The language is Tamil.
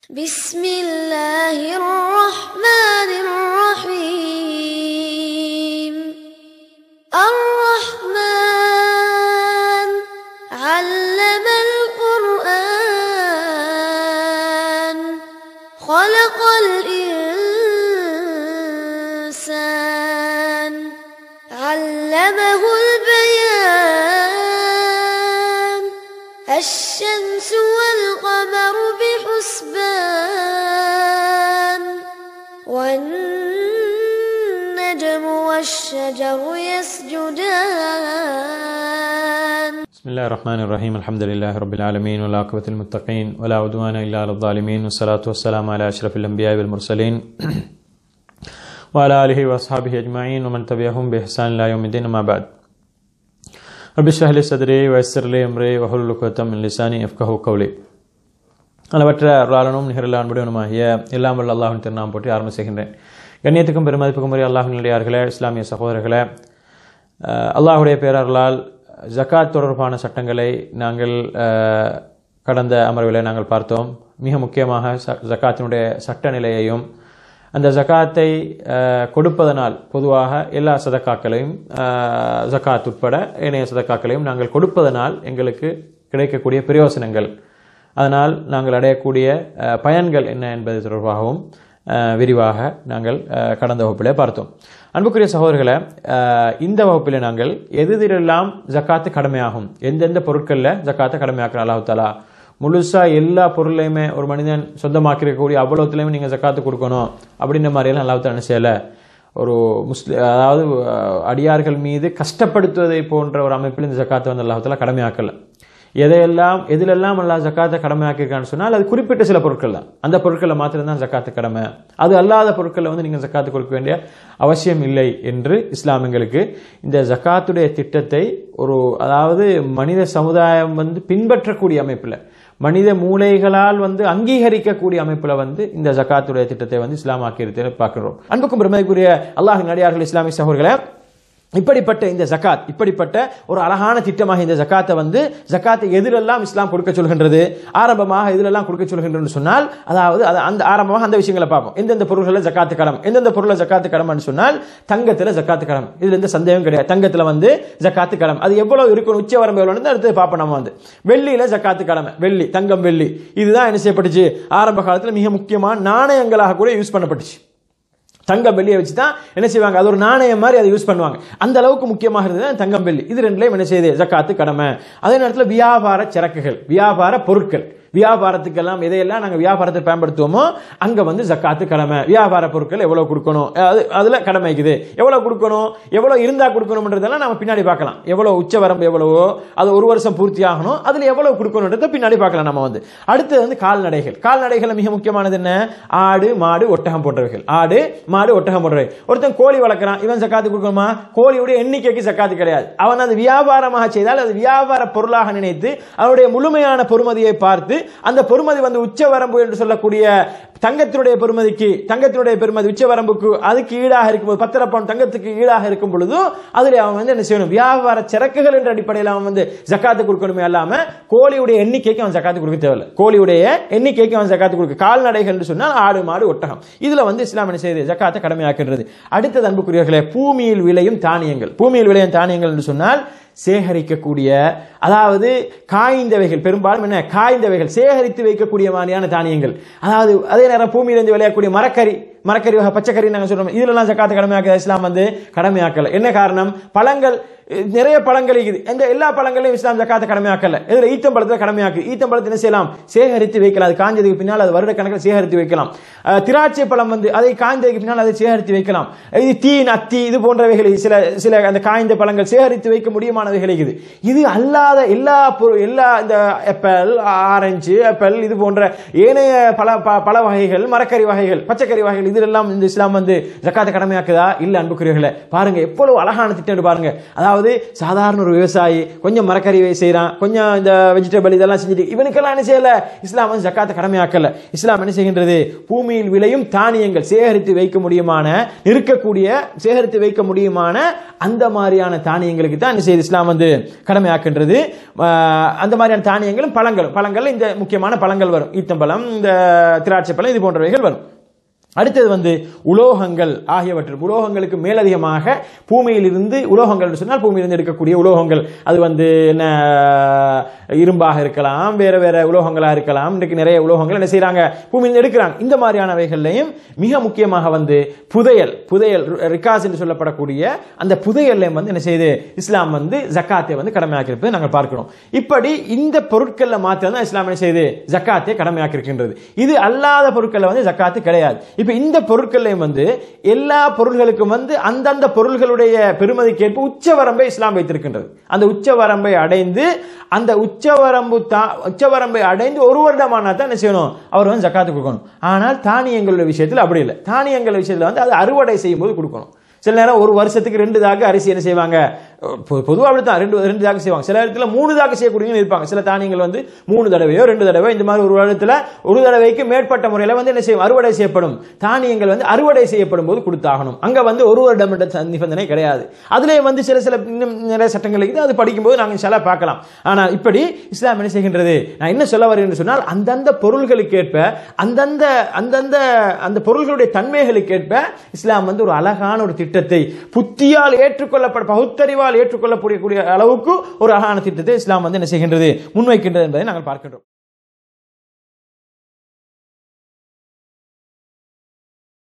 بسم الله الرحمن الرحيم الرحمن علم القرآن خلق الإنسان علمه البيان الشمس والقمر بحسبان والنجم والشجر يسجدان بسم الله الرحمن الرحيم الحمد لله رب العالمين والعاقبة المتقين ولا عدوان إلا على الظالمين والصلاة والسلام على أشرف الأنبياء والمرسلين وعلى آله وأصحابه أجمعين ومن تبعهم بإحسان إلى يوم الدين ما بعد رب اشرح لي صدري ويسر لي أمري واحلل عقدة من لساني يفقهوا قولي அளவற்ற அருளாளனும் நிகரில் அன்புடையனுமாகிய எல்லாம் வல்ல அல்லாஹின் திருநாம் போற்றி ஆரம்ப செய்கின்றேன் கண்ணியத்துக்கும் பெருமதிப்புக்கும் உரிய அல்லாஹின் நிலையார்களே இஸ்லாமிய சகோதரர்களே அஹ், அல்லாஹுடைய பேரர்களால் ஜகாத் தொடர்பான சட்டங்களை நாங்கள் அஹ், கடந்த அமர்வில் நாங்கள் பார்த்தோம் மிக முக்கியமாக ச- ஜகாத்தினுடைய சட்ட நிலையையும் அந்த ஜகாத்தை அஹ், கொடுப்பதனால் பொதுவாக எல்லா சதக்காக்களையும் அஹ், ஜகாத் உட்பட ஏனைய சதக்காக்களையும் நாங்கள் கொடுப்பதனால் எங்களுக்கு கிடைக்கக்கூடிய பிரயோசனங்கள் அதனால் நாங்கள் அடையக்கூடிய அஹ், பயன்கள் என்ன என்பது தொடர்பாகவும் அஹ், விரிவாக நாங்கள் அஹ், கடந்த வகுப்பிலே பார்த்தோம் அன்புக்குரிய சகோதரர்களை அஹ், இந்த வகுப்பில் நாங்கள் எதிரெல்லாம் ஜக்காத்து கடமையாகும் எந்தெந்த பொருட்களில் ஜக்காத்து கடமையாக்குற அல்லாஹ் தாலா முழுசா எல்லா பொருளையுமே ஒரு மனிதன் சொந்தமாக்கி இருக்கக்கூடிய அவ்வளோத்துலையுமே நீங்கள் ஜக்காத்து கொடுக்கணும் அப்படின்ற மாதிரியெல்லாம் அல்லாஹ் தாலா என்ன செய்யலை ஒரு முஸ்லி அதாவது அஹ், அடியார்கள் மீது கஷ்டப்படுத்துவதை போன்ற ஒரு அமைப்பில் இந்த ஜக்காத்தை வந்து அல்லாஹ் தாலா கடமையாக்கலை எதையெல்லாம் எதிலெல்லாம் அல்லாஹ் ஜக்காத்தை கடமையாக்கியிருக்கான்னு சொன்னால் அது குறிப்பிட்ட சில பொருட்கள் தான் அந்த பொருட்களை மாத்திரம் தான் ஜக்காத்து கடமை அது அல்லாத பொருட்களை வந்து நீங்கள் ஜக்காத்து கொடுக்க வேண்டிய அவசியம் இல்லை என்று இஸ்லாம் எங்களுக்கு இந்த ஜக்காத்துடைய திட்டத்தை ஒரு அதாவது மனித சமுதாயம் வந்து பின்பற்றக்கூடிய அமைப்பில் மனித மூளைகளால் வந்து அங்கீகரிக்கக்கூடிய அமைப்பில் வந்து இந்த ஜக்காத்துடைய திட்டத்தை வந்து இஸ்லாம் ஆக்கியிருத்து பார்க்கிறோம் அன்புக்கும் பெருமைக்குரிய அல்லாஹின் நடிகார்கள் இஸ்லாமிய சகோதரர்களே இப்படிப்பட்ட இந்த ஜகாத் இப்படிப்பட்ட ஒரு அழகான திட்டமாக இந்த ஜகாத்தை வந்து ஜகாத்தை எதிரெல்லாம் இஸ்லாம் கொடுக்க சொல்கின்றது ஆரம்பமாக எதிரெல்லாம் கொடுக்க சொல்கின்றதுன்னு சொன்னால் அதாவது அது அந்த ஆரம்பமாக அந்த விஷயங்களை பார்ப்போம் எந்தெந்த பொருள்களில் ஜக்காத்து கடம் எந்தெந்த பொருளில் ஜக்காத்து கடமைன்னு சொன்னால் தங்கத்தில் ஜக்காத்து கடம் இதுல எந்த சந்தேகம் கிடையாது தங்கத்தில் வந்து ஜக்காத்து கடம் அது எவ்வளவு இருக்கணும் உச்ச வரம்பு எவ்வளவு அடுத்து பார்ப்போம் நம்ம வந்து வெள்ளியில ஜக்காத்து கடமை வெள்ளி தங்கம் வெள்ளி இதுதான் என்ன செய்யப்பட்டுச்சு ஆரம்ப காலத்தில் மிக முக்கியமான நாணயங்களாக கூட யூஸ் பண்ணப்பட்டுச்சு தங்கம் வெள்ளியை வச்சு தான் என்ன செய்வாங்க அது ஒரு நாணயம் மாதிரி அதை யூஸ் பண்ணுவாங்க அந்த அளவுக்கு முக்கியமாக இருந்தது அந்த தங்கம் வெள்ளி இது ரெண்டுலையும் என்ன செய்யுது ஜக்காத்து கடமை அதே நேரத்தில் வியாபார சரக்குகள் வியாபார பொருட்கள் வியாபாரத்துக்கெல்லாம் எதையெல்லாம் நாங்கள் வியாபாரத்தை பயன்படுத்துவோமோ அங்கே வந்து ஜக்காத்து கடமை வியாபார பொருட்கள் எவ்வளோ கொடுக்கணும் அது அதில் கடமை இருக்குது எவ்வளோ கொடுக்கணும் எவ்வளோ இருந்தால் கொடுக்கணுன்றதெல்லாம் நம்ம பின்னாடி பார்க்கலாம் எவ்வளோ உச்ச வரம்பு எவ்வளவோ அது ஒரு வருஷம் பூர்த்தி ஆகணும் அதில் எவ்வளோ கொடுக்கணுன்றதை பின்னாடி பார்க்கலாம் நம்ம வந்து அடுத்தது வந்து கால்நடைகள் கால்நடைகள் மிக முக்கியமானது என்ன ஆடு மாடு ஒட்டகம் போன்றவைகள் ஆடு மாடு ஒட்டகம் போன்றவை ஒருத்தன் கோழி வளர்க்குறான் இவன் ஜக்காத்து கொடுக்கணுமா கோழியுடைய எண்ணிக்கைக்கு ஜக்காத்து கிடையாது அவன் அது வியாபாரமாக செய்தால் அது வியாபார பொருளாக நினைத்து அவனுடைய முழுமையான பொறுமதியை பார்த்து அந்த பொறுமதி வந்து உச்ச வரம்பு என்று சொல்லக்கூடிய தங்கத்தினுடைய பெருமதிக்கு தங்கத்தினுடைய பெருமதி உச்ச வரம்புக்கு அதுக்கு ஈடாக இருக்கும்போது பத்திர பவுன் தங்கத்துக்கு ஈடாக இருக்கும் பொழுது அதில் அவன் வந்து என்ன செய்யணும் வியாபார சரக்குகள் என்ற அடிப்படையில் அவன் வந்து ஜக்காத்து கொடுக்கணுமே அல்லாம கோழியுடைய எண்ணிக்கைக்கு அவன் ஜக்காத்து கொடுக்க தேவையில்லை கோழியுடைய எண்ணிக்கைக்கு அவன் ஜக்காத்து கொடுக்க கால்நடைகள் என்று சொன்னால் ஆடு மாடு ஒட்டகம் இதுல வந்து இஸ்லாம் என்ன செய்யுது ஜக்காத்தை கடமையாக்கின்றது அடுத்தது அன்புக்குரியவர்களே பூமியில் விளையும் தானியங்கள் பூமியில் விளையும் தானியங்கள் என்று சொன்னால் சேகரிக்கக்கூடிய அதாவது காய்ந்தவைகள் பெரும்பாலும் என்ன காய்ந்தவைகள் சேகரித்து வைக்கக்கூடிய மாதிரியான தானியங்கள் அதாவது அதே நேரம் பூமியிலிருந்து விளையக்கூடிய மரக்கறி மரக்கறி வகை பச்சைக்கறி நாங்கள் சொல்றோம் இதுலலாம் ஜக்காத்து கடமையாக்க இஸ்லாம் வந்து கடமையாக்கல என்ன காரணம் பழங்கள் அஹ், நிறைய பழங்கள் இருக்குது இந்த எல்லா பழங்களையும் இஸ்லாம் ஜக்காத்து கடமையாக்கல இதுல ஈத்தம்பழத்தை கடமையாக்கு ஈத்தம்பழத்தை என்ன செய்யலாம் சேகரித்து வைக்கலாம் அது காஞ்சதுக்கு பின்னால் அது வருடக்கணக்கில் சேகரித்து வைக்கலாம் அஹ், திராட்சை பழம் வந்து அதை காய்ந்ததுக்கு பின்னால் அதை சேகரித்து வைக்கலாம் இது தீன் அத்தி இது போன்றவைகள் சில சில அந்த காய்ந்த பழங்கள் சேகரித்து வைக்க முடியுமானவைகள் இருக்குது இது அல்லாத எல்லா பொரு- எல்லா இந்த ஆப்பிள் ஆரஞ்சு ஆப்பிள் இது போன்ற ஏனைய பல ப- பல வகைகள் மரக்கறி வகைகள் பச்சைக்கறி வகைகள் இதெல்லாம் இந்த இஸ்லாம் வந்து ஜக்காத்தை கடமையாக்குதா இல்ல அன்புக்குரியவர்களே பாருங்க எவ்வளவு அழகான திட்டம் பாருங்க அதாவது அதாவது சாதாரண ஒரு விவசாயி கொஞ்சம் மரக்கறி செய்கிறான் கொஞ்சம் இந்த வெஜிடபிள் இதெல்லாம் செஞ்சுட்டு இவனுக்கெல்லாம் என்ன செய்யல இஸ்லாம் வந்து ஜக்காத்தை கடமையாக்கல இஸ்லாம் என்ன செய்கின்றது பூமியில் விளையும் தானியங்கள் சேகரித்து வைக்க முடியுமான இருக்கக்கூடிய சேகரித்து வைக்க முடியுமான அந்த மாதிரியான தானியங்களுக்கு தான் என்ன செய்யுது இஸ்லாம் வந்து கடமையாக்கின்றது ஆஹ் அந்த மாதிரியான தானியங்களும் பழங்களும் பழங்கள் இந்த முக்கியமான பழங்கள் வரும் ஈத்தம்பழம் இந்த திராட்சை பழம் இது போன்றவைகள் வரும் அடுத்தது வந்து உலோகங்கள் ஆகியவற்று உலோகங்களுக்கு மேலதிகமாக பூமியில் இருந்து உலோகங்கள் என்று சொன்னால் பூமியிலிருந்து எடுக்கக்கூடிய உலோகங்கள் அது வந்து என்ன இரும்பாக இருக்கலாம் வேற வேற உலோகங்களாக இருக்கலாம் இன்றைக்கு நிறைய உலோகங்கள் என்ன செய்றாங்க பூமியிலிருந்து எடுக்கிறாங்க இந்த மாதிரியானவைகள்லையும் மிக முக்கியமாக வந்து புதையல் புதையல் ரிகாஸ் என்று சொல்லப்படக்கூடிய அந்த புதையல்லையும் வந்து என்ன செய்யுது இஸ்லாம் வந்து ஜக்காத்தை வந்து கடமையாக்கியிருப்பதை நாங்கள் பார்க்கிறோம் இப்படி இந்த பொருட்கள்ல மாத்திரம் தான் இஸ்லாம் என்ன செய்யுது ஜக்காத்தை கடமையாக்கி இருக்கின்றது இது அல்லாத பொருட்கள்ல வந்து ஜக்காத்து கிடையாது இப்ப இந்த பொருட்கள்லையும் வந்து எல்லா பொருள்களுக்கும் வந்து அந்தந்த பொருள்களுடைய பெருமதிக்கேற்ப உச்சவரம்பை இஸ்லாம் வைத்திருக்கின்றது அந்த உச்சவரம்பை அடைந்து அந்த உச்சவரம்பு தா உச்சவரம்பை அடைந்து ஒரு வருடமானா தான் என்ன செய்யணும் அவர் வந்து ஜக்காத்து கொடுக்கணும் ஆனால் தானியங்களுடைய விஷயத்தில் அப்படி இல்லை தானியங்கள் விஷயத்தில் வந்து அது அறுவடை செய்யும் போது கொடுக்கணும் சில நேரம் ஒரு வருஷத்துக்கு ரெண்டு தாக்கு அரிசி என்ன செய்வாங்க பொதுவாக அப்படித்தான் ரெண்டு ரெண்டு தாக்கு செய்வாங்க சில இடத்துல மூணு தாக்கு செய்யக்கூடியவங்க இருப்பாங்க சில தானியங்கள் வந்து மூணு தடவையோ ரெண்டு தடவை இந்த மாதிரி ஒரு வருடத்தில் ஒரு தடவைக்கு மேற்பட்ட முறையில் வந்து என்ன செய்யும் அறுவடை செய்யப்படும் தானியங்கள் வந்து அறுவடை செய்யப்படும் போது கொடுத்தாகணும் அங்க வந்து ஒரு வருடம் என்ற நிபந்தனை கிடையாது அதுலேயே வந்து சில சில இன்னும் நிறைய சட்டங்கள் இருக்குது அது படிக்கும்போது நாங்கள் சில பார்க்கலாம் ஆனால் இப்படி இஸ்லாம் என்ன செய்கின்றது நான் என்ன சொல்ல வரேன் என்று சொன்னால் அந்தந்த பொருள்களுக்கேற்ப அந்தந்த அந்தந்த அந்த பொருள்களுடைய தன்மைகளுக்கேற்ப இஸ்லாம் வந்து ஒரு அழகான ஒரு திட்டத்தை புத்தியால் ஏற்றுக்கொள்ளப்பட பகுத்தறிவால் ஏற்றுக்கொள்ளக்கூடிய அளவுக்கு ஒரு அழகான திட்டத்தை இஸ்லாம் வந்து என்ன செய்கின்றது முன்வைக்கின்றது என்பதை நாங்கள் பார்க்கின்றோம்